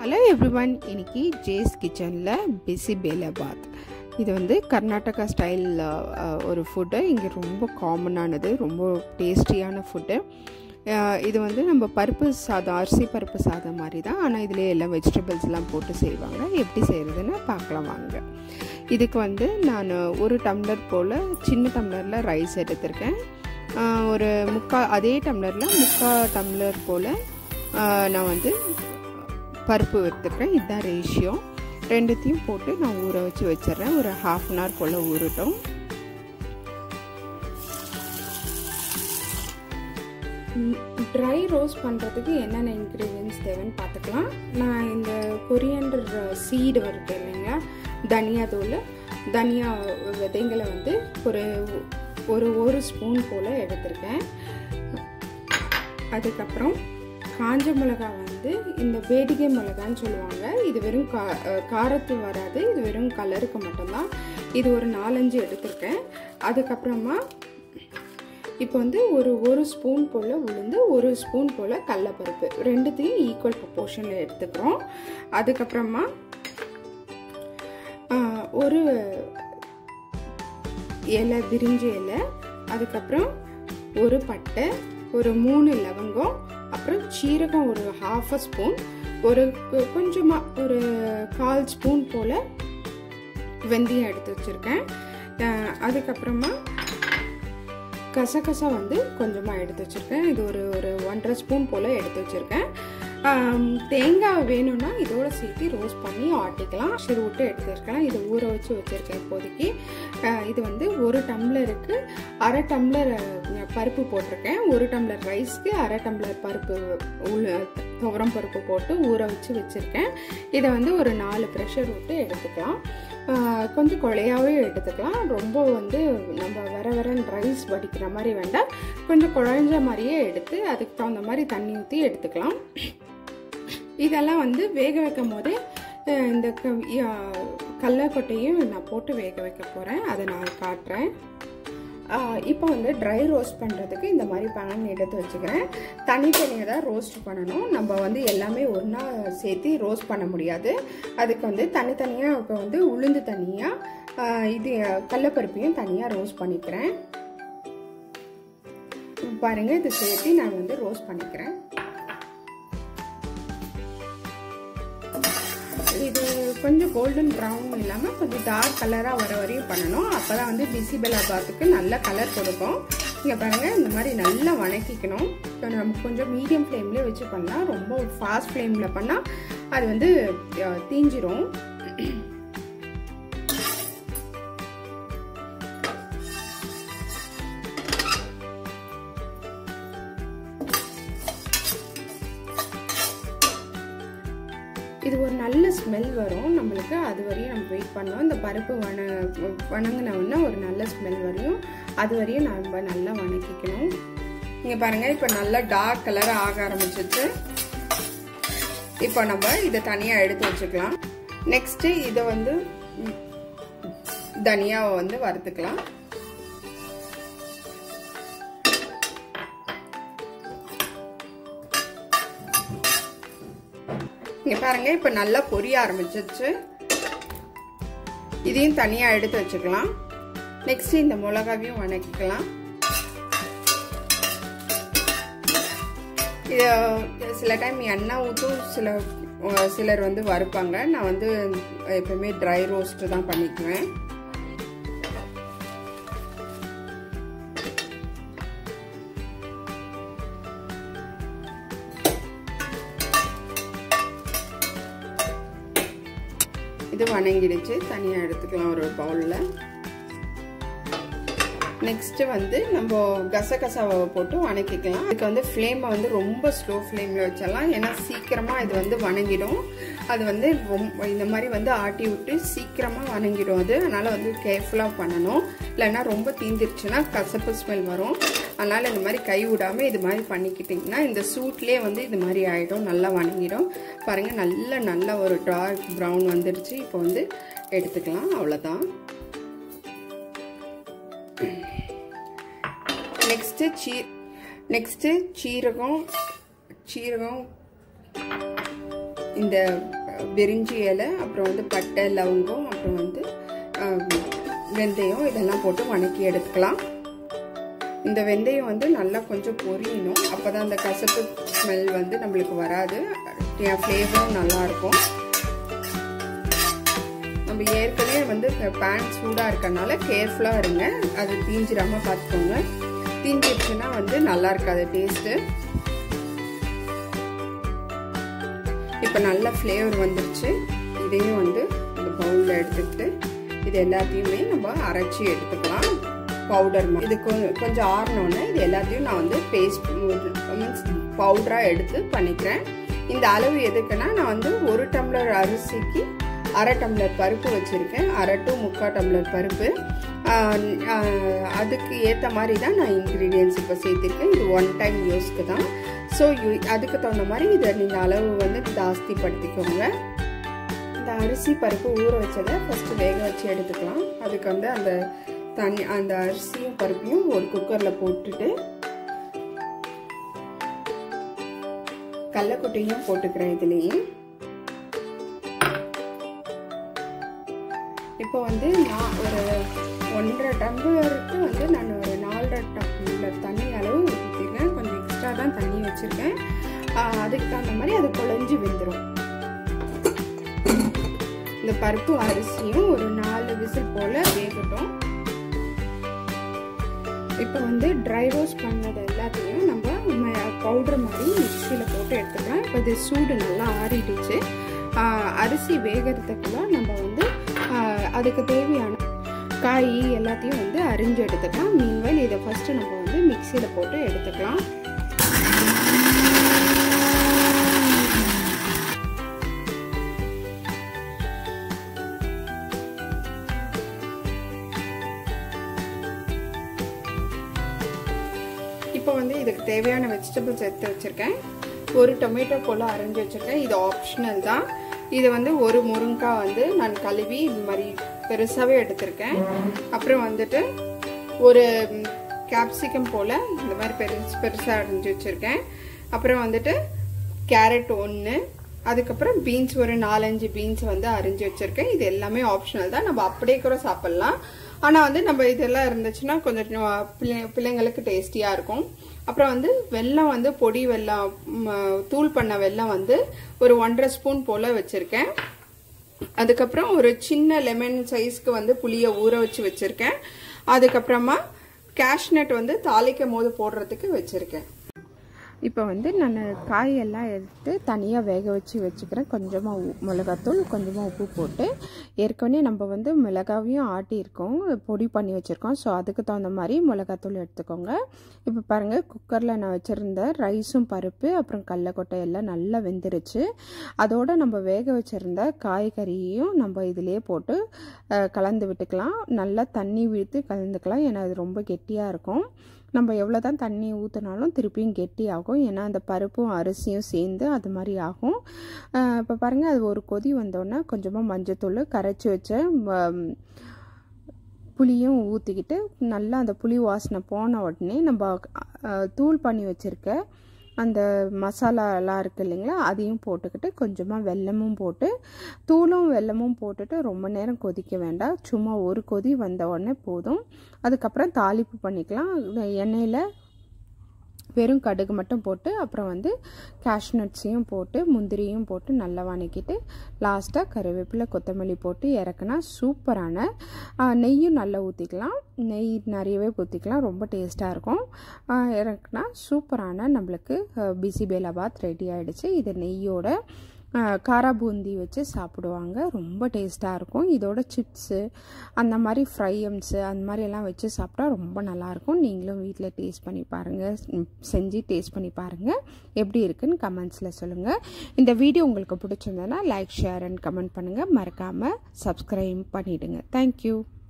hello everyone இன்னைக்கு ஜேஸ் கிச்சனில் PC பேலாபாத் இது வந்து கர்நாடகா ஸ்டைல் ஒரு ஃபுட்டு இங்கே ரொம்ப காமனானது ரொம்ப டேஸ்டியான ஃபுட்டு இது வந்து நம்ம பருப்பு சாதம் அரிசி பருப்பு சாதம் மாதிரி தான் ஆனால் இதில் எல்லாம் வெஜிடபிள்ஸ்லாம் போட்டு செய்வாங்க எப்படி செய்கிறதுன்னு பார்க்கலாம் வாங்க இதுக்கு வந்து நான் ஒரு டம்ளர் போல் சின்ன டம்ளரில் ரைஸ் எடுத்திருக்கேன் ஒரு முக்கால் அதே டம்ளரில் முக்கால் டம்ளர் போல் நான் வந்து பருப்பு எடுத்துக்கிறேன் இதுதான் ரேஷியோ ரெண்டுத்தையும் போட்டு நான் ஊற வச்சு வச்சிட்றேன் ஒரு ஹாஃப் அன் ஹவர் போல் ஊறட்டும் ட்ரை ரோஸ்ட் பண்ணுறதுக்கு என்னென்ன இன்க்ரீடியன்ஸ் தேவைன்னு பார்த்துக்கலாம் நான் இந்த கொரியண்டர் சீடு வருது இல்லைங்களா தனியா தூள் தனியா விதைங்களை வந்து ஒரு ஒரு ஒரு ஸ்பூன் போல் எடுத்திருக்கேன் அதுக்கப்புறம் காஞ்ச மிளகா வந்து இந்த வேடிகை மிளகான்னு சொல்லுவாங்க இது வெறும் கா காரத்து வராது இது வெறும் கலருக்கு மட்டும்தான் இது ஒரு நாலஞ்சு எடுத்திருக்கேன் அதுக்கப்புறமா இப்போ வந்து ஒரு ஒரு ஸ்பூன் போல் உளுந்து ஒரு ஸ்பூன் போல் கடலப்பருப்பு ரெண்டுத்தையும் ஈக்குவல் ப்ரொப்போர்ஷனில் எடுத்துக்கிறோம் அதுக்கப்புறமா ஒரு இலை விரிஞ்ச இலை அதுக்கப்புறம் ஒரு பட்டை ஒரு மூணு லவங்கம் அப்புறம் சீரகம் ஒரு ஹாஃப் அ ஸ்பூன் ஒரு கொஞ்சமாக ஒரு கால் ஸ்பூன் போல் வெந்தயம் எடுத்து வச்சுருக்கேன் அதுக்கப்புறமா கசகசா வந்து கொஞ்சமாக எடுத்து வச்சுருக்கேன் இது ஒரு ஒரு ஒன்றரை ஸ்பூன் போல் எடுத்து வச்சுருக்கேன் தேங்காய் வேணும்னா இதோட சேர்த்து ரோஸ்ட் பண்ணி ஆட்டிக்கலாம் சரி விட்டு எடுத்துருக்கலாம் இதை ஊற வச்சு வச்சுருக்கேன் இப்போதைக்கு இது வந்து ஒரு டம்ளருக்கு அரை டம்ளர் பருப்பு போட்டிருக்கேன் ஒரு டம்ளர் ரைஸ்க்கு அரை டம்ளர் பருப்பு உள்ள துவரம் பருப்பு போட்டு ஊற வச்சு வச்சுருக்கேன் இதை வந்து ஒரு நாலு ப்ரெஷர் விட்டு எடுத்துக்கலாம் கொஞ்சம் குழையாவே எடுத்துக்கலாம் ரொம்ப வந்து நம்ம வர வரன்னு ரைஸ் வடிக்கிற மாதிரி வேண்டாம் கொஞ்சம் குழஞ்ச மாதிரியே எடுத்து அதுக்கு தகுந்த மாதிரி தண்ணி ஊற்றி எடுத்துக்கலாம் இதெல்லாம் வந்து வேக வைக்கும் போதே இந்த கடலக்கொட்டையும் நான் போட்டு வேக வைக்க போகிறேன் அதை நான் காட்டுறேன் இப்போ வந்து ட்ரை ரோஸ்ட் பண்ணுறதுக்கு இந்த மாதிரி பேன் எடுத்து வச்சுக்கிறேன் தனித்தனியாக தான் ரோஸ்ட் பண்ணணும் நம்ம வந்து எல்லாமே ஒன்றா சேர்த்து ரோஸ்ட் பண்ண முடியாது அதுக்கு வந்து தனித்தனியாக இப்போ வந்து உளுந்து தனியாக இது கடலப்பருப்பையும் தனியாக ரோஸ்ட் பண்ணிக்கிறேன் பாருங்கள் இது சேர்த்து நான் வந்து ரோஸ்ட் பண்ணிக்கிறேன் இது கொஞ்சம் கோல்டன் ப்ரௌன் இல்லாமல் கொஞ்சம் டார்க் கலராக வர வரையும் பண்ணணும் அப்போ தான் வந்து பிசிபெலா பாத்துக்கு நல்ல கலர் கொடுக்கும் இங்கே பாருங்கள் இந்த மாதிரி நல்லா வணக்கிக்கணும் நம்ம கொஞ்சம் மீடியம் ஃப்ளேம்லேயே வச்சு பண்ணால் ரொம்ப ஃபாஸ்ட் ஃப்ளேமில் பண்ணால் அது வந்து தீஞ்சிரும் இது ஒரு நல்ல ஸ்மெல் வரும் நம்மளுக்கு அது வரையும் நம்ம வெயிட் பண்ணோம் இந்த பருப்பு வண வணங்கினோன்னா ஒரு நல்ல ஸ்மெல் வரையும் அது வரையும் நம்ம நல்லா வணக்கிக்கணும் இங்கே பாருங்கள் இப்போ நல்லா டார்க் கலர் ஆக ஆரம்பிச்சிச்சு இப்போ நம்ம இதை தனியாக எடுத்து வச்சுக்கலாம் நெக்ஸ்ட்டு இதை வந்து தனியாக வந்து வறுத்துக்கலாம் இங்கே பாருங்க இப்போ நல்லா பொரிய ஆரம்பிச்சிச்சு இதையும் தனியாக எடுத்து வச்சுக்கலாம் நெக்ஸ்ட் இந்த மிளகாவையும் வணக்கிக்கலாம் இது சில டைம் எண்ணெய் ஊற்றும் சில சிலர் வந்து வறுப்பாங்க நான் வந்து எப்பவுமே ட்ரை ரோஸ்ட் தான் பண்ணிக்குவேன் இது வணங்கிடுச்சு தனியாக எடுத்துக்கலாம் ஒரு பவுலில் நெக்ஸ்ட்டு வந்து நம்ம கசகசாவை போட்டு வணக்கிக்கலாம் இதுக்கு வந்து ஃப்ளேமை வந்து ரொம்ப ஸ்லோ ஃப்ளேமில் வச்சிடலாம் ஏன்னா சீக்கிரமாக இது வந்து வணங்கிடும் அது வந்து ரொம்ப இந்த மாதிரி வந்து ஆட்டி விட்டு சீக்கிரமாக வணங்கிடும் அது அதனால் வந்து கேர்ஃபுல்லாக பண்ணணும் இல்லைன்னா ரொம்ப தீந்துருச்சுன்னா கசப்பு ஸ்மெல் வரும் அதனால் இந்த மாதிரி கை விடாமல் இது மாதிரி பண்ணிக்கிட்டிங்கன்னா இந்த சூட்லேயே வந்து இது மாதிரி ஆகிடும் நல்லா வணங்கிடும் பாருங்கள் நல்ல நல்ல ஒரு டார்க் ப்ரௌன் வந்துருச்சு இப்போ வந்து எடுத்துக்கலாம் அவ்வளோதான் நெக்ஸ்ட்டு சீ நெக்ஸ்ட்டு சீரகம் சீரகம் இந்த விரிஞ்சி இலை அப்புறம் வந்து பட்டை லவங்கம் அப்புறம் வந்து வெந்தயம் இதெல்லாம் போட்டு வணக்கி எடுத்துக்கலாம் இந்த வெந்தயம் வந்து நல்லா கொஞ்சம் பொரியணும் அப்போ தான் அந்த கசப்பு ஸ்மெல் வந்து நம்மளுக்கு வராது ஃப்ளேவரும் நல்லாயிருக்கும் நம்ம ஏற்கனவே வந்து பேன் சூடாக இருக்கனால கேர்ஃபுல்லாக இருங்க அது தீஞ்சிடாமல் பார்த்துக்கோங்க தீஞ்சிடுச்சுன்னா வந்து நல்லா இருக்காது டேஸ்ட்டு இப்போ நல்ல ஃப்ளேவர் வந்துருச்சு இதையும் வந்து இந்த பவுலில் எடுத்துக்கிட்டு இது எல்லாத்தையுமே நம்ம அரைச்சி எடுத்துக்கலாம் பவுடர் இது கொஞ்சம் ஆறினோடனே இது எல்லாத்தையும் நான் வந்து பேஸ்ட் மீன்ஸ் பவுடராக எடுத்து பண்ணிக்கிறேன் இந்த அளவு எதுக்குன்னா நான் வந்து ஒரு டம்ளர் அரிசிக்கு அரை டம்ளர் பருப்பு வச்சுருக்கேன் அரை டு முக்கால் டம்ளர் பருப்பு அதுக்கு ஏற்ற மாதிரி தான் நான் இன்க்ரீடியன்ஸ் இப்போ சேர்த்துருக்கேன் இது ஒன் டைம் யூஸ்க்கு தான் ஸோ அதுக்கு தகுந்த மாதிரி இதை நீங்கள் அளவு வந்து ஜாஸ்தி படுத்திக்கோங்க இந்த அரிசி பருப்பு ஊற வச்சதை ஃபஸ்ட்டு வேக வச்சு எடுத்துக்கலாம் அதுக்கு வந்து அந்த தண்ணி அந்த அரிசியும் பருப்பையும் ஒரு குக்கரில் போட்டுட்டு கடலக்கொட்டையும் போட்டுக்கிறேன் இதுலேயே இப்போ வந்து நான் ஒரு ஒன்றரை டம்ளருக்கு வந்து நான் ஒரு நாலரை டம்ளர் தண்ணி அளவு ஊற்றிருக்கேன் கொஞ்சம் எக்ஸ்ட்ரா தான் தண்ணி வச்சுருக்கேன் அதுக்கு தகுந்த மாதிரி அது குழஞ்சி வெந்துடும் இந்த பருப்பு அரிசியும் ஒரு நாலு விசில் போல் வேகட்டும் இப்போ வந்து ட்ரை ரோஸ்ட் பண்ணது எல்லாத்தையும் நம்ம பவுடர் மாதிரி மிக்சியில் போட்டு எடுத்துக்கலாம் இப்போ இது சூடு நல்லா ஆறிடுச்சு அரிசி வேகிறதுக்குள்ள நம்ம வந்து அதுக்கு தேவையான காய் எல்லாத்தையும் வந்து அரிஞ்சு எடுத்துக்கலாம் மீன்வெல் இதை ஃபஸ்ட்டு நம்ம வந்து மிக்சியில் போட்டு எடுத்துக்கலாம் இப்போ வந்து இதுக்கு தேவையான வெஜிடபிள்ஸ் எடுத்து வச்சுருக்கேன் ஒரு டொமேட்டோ போல் அரைஞ்சி வச்சுருக்கேன் இது ஆப்ஷனல் தான் இது வந்து ஒரு முருங்காய் வந்து நான் கழுவி இந்த மாதிரி பெருசாகவே எடுத்திருக்கேன் அப்புறம் வந்துட்டு ஒரு கேப்சிகம் போல் இந்த மாதிரி பெருசு பெருசாக அரைஞ்சி வச்சுருக்கேன் அப்புறம் வந்துட்டு கேரட் ஒன்று அதுக்கப்புறம் பீன்ஸ் ஒரு நாலஞ்சு பீன்ஸ் வந்து அரிஞ்சு வச்சுருக்கேன் இது எல்லாமே ஆப்ஷனல் தான் நம்ம அப்படியே கூட சாப்பிட்லாம் ஆனால் வந்து நம்ம இதெல்லாம் இருந்துச்சுன்னா கொஞ்சம் பிள்ளை பிள்ளைங்களுக்கு டேஸ்டியாக இருக்கும் அப்புறம் வந்து வெல்லம் வந்து பொடி வெல்லம் தூள் பண்ண வெல்லம் வந்து ஒரு ஒன்றரை ஸ்பூன் போல் வச்சுருக்கேன் அதுக்கப்புறம் ஒரு சின்ன லெமன் சைஸ்க்கு வந்து புளியை ஊற வச்சு வச்சுருக்கேன் அதுக்கப்புறமா கேஷ்நட் வந்து தாளிக்கும் போது போடுறதுக்கு வச்சுருக்கேன் இப்போ வந்து நான் காயெல்லாம் எடுத்து தனியாக வேக வச்சு வச்சுக்கிறேன் கொஞ்சமாக மிளகாத்தூள் கொஞ்சமாக உப்பு போட்டு ஏற்கனவே நம்ம வந்து மிளகாவையும் ஆட்டியிருக்கோம் பொடி பண்ணி வச்சுருக்கோம் ஸோ அதுக்கு தகுந்த மாதிரி மிளகாத்தூள் எடுத்துக்கோங்க இப்போ பாருங்கள் குக்கரில் நான் வச்சுருந்த ரைஸும் பருப்பு அப்புறம் கடலக்கொட்டை எல்லாம் நல்லா வெந்துருச்சு அதோடு நம்ம வேக வச்சுருந்த காய்கறியையும் நம்ம இதிலே போட்டு கலந்து விட்டுக்கலாம் நல்லா தண்ணி விழுத்து கலந்துக்கலாம் ஏன்னா அது ரொம்ப கெட்டியாக இருக்கும் நம்ம எவ்வளோ தான் தண்ணி ஊற்றினாலும் திருப்பியும் கெட்டி ஆகும் ஏன்னா அந்த பருப்பும் அரிசியும் சேர்ந்து அது மாதிரி ஆகும் இப்போ பாருங்கள் அது ஒரு கொதி வந்தோடனே கொஞ்சமாக மஞ்சத்தூள் கரைச்சி வச்ச புளியும் ஊற்றிக்கிட்டு நல்லா அந்த புளி வாசனை போன உடனே நம்ம தூள் பண்ணி வச்சுருக்க அந்த மசாலாலாம் இருக்குது இல்லைங்களா அதையும் போட்டுக்கிட்டு கொஞ்சமாக வெல்லமும் போட்டு தூளும் வெல்லமும் போட்டுட்டு ரொம்ப நேரம் கொதிக்க வேண்டாம் சும்மா ஒரு கொதி வந்த உடனே போதும் அதுக்கப்புறம் தாளிப்பு பண்ணிக்கலாம் எண்ணெயில் வெறும் கடுகு மட்டும் போட்டு அப்புறம் வந்து கேஷ்நட்ஸையும் போட்டு முந்திரியும் போட்டு நல்லா வணக்கிட்டு லாஸ்ட்டாக கருவேப்பிலை கொத்தமல்லி போட்டு இறக்குனா சூப்பரான நெய்யும் நல்லா ஊற்றிக்கலாம் நெய் நிறையவே ஊற்றிக்கலாம் ரொம்ப டேஸ்ட்டாக இருக்கும் இறக்குனா சூப்பரான நம்மளுக்கு பிசிபேலாபாத் ரெடி ஆகிடுச்சு இது நெய்யோட காரா பூந்தி வச்சு சாப்பிடுவாங்க ரொம்ப டேஸ்ட்டாக இருக்கும் இதோட சிப்ஸு அந்த மாதிரி ஃப்ரையம்ஸு அந்த மாதிரி எல்லாம் வச்சு சாப்பிட்டா ரொம்ப நல்லாயிருக்கும் நீங்களும் வீட்டில் டேஸ்ட் பண்ணி பாருங்கள் செஞ்சு டேஸ்ட் பண்ணி பாருங்கள் எப்படி இருக்குன்னு கமெண்ட்ஸில் சொல்லுங்கள் இந்த வீடியோ உங்களுக்கு பிடிச்சிருந்ததுன்னா லைக் ஷேர் அண்ட் கமெண்ட் பண்ணுங்கள் மறக்காமல் சப்ஸ்கிரைப் பண்ணிவிடுங்க தேங்க்யூ